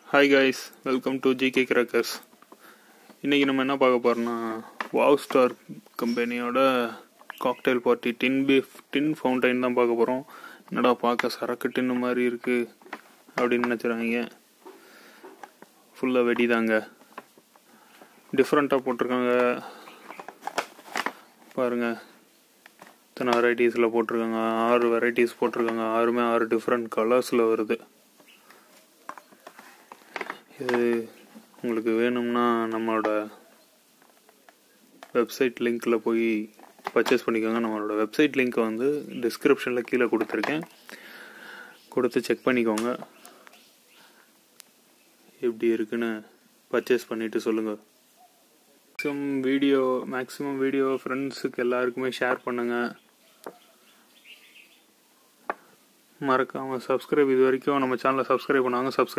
hi guys welcome to GK crackers இன்றைக்கி நம்ம என்ன பார்க்க போகிறோம்னா வாவ் ஸ்டார் கம்பெனியோட cocktail party tin beef tin fountain தான் பார்க்க போகிறோம் என்னடா பார்க்க சரக்கு டின்னு மாதிரி இருக்குது அப்படின்னு நினச்சிடுறாங்க ஃபுல்லாக வெடி தாங்க டிஃப்ரெண்ட்டாக போட்டிருக்காங்க பாருங்கள் இத்தனை வெரைட்டிஸில் போட்டிருக்காங்க ஆறு வெரைட்டிஸ் போட்டிருக்காங்க ஆறுமே ஆறு டிஃப்ரெண்ட் கலர்ஸில் வருது இது உங்களுக்கு வேணும்னா நம்மளோட வெப்சைட் லிங்க்கில் போய் பர்ச்சேஸ் பண்ணிக்கோங்க நம்மளோட வெப்சைட் லிங்க்கை வந்து டிஸ்கிரிப்ஷனில் கீழே கொடுத்துருக்கேன் கொடுத்து செக் பண்ணிக்கோங்க எப்படி இருக்குன்னு பர்ச்சேஸ் பண்ணிவிட்டு சொல்லுங்கள் மேக்ஸிமம் வீடியோ மேக்ஸிமம் வீடியோ ஃப்ரெண்ட்ஸுக்கு எல்லாருக்குமே ஷேர் பண்ணுங்கள் மறக்காமல் சப்ஸ்கிரைப் இது வரைக்கும் நம்ம சேனலை சப்ஸ்கிரைப் பண்ணாங்க சப்ஸ்கிரைப்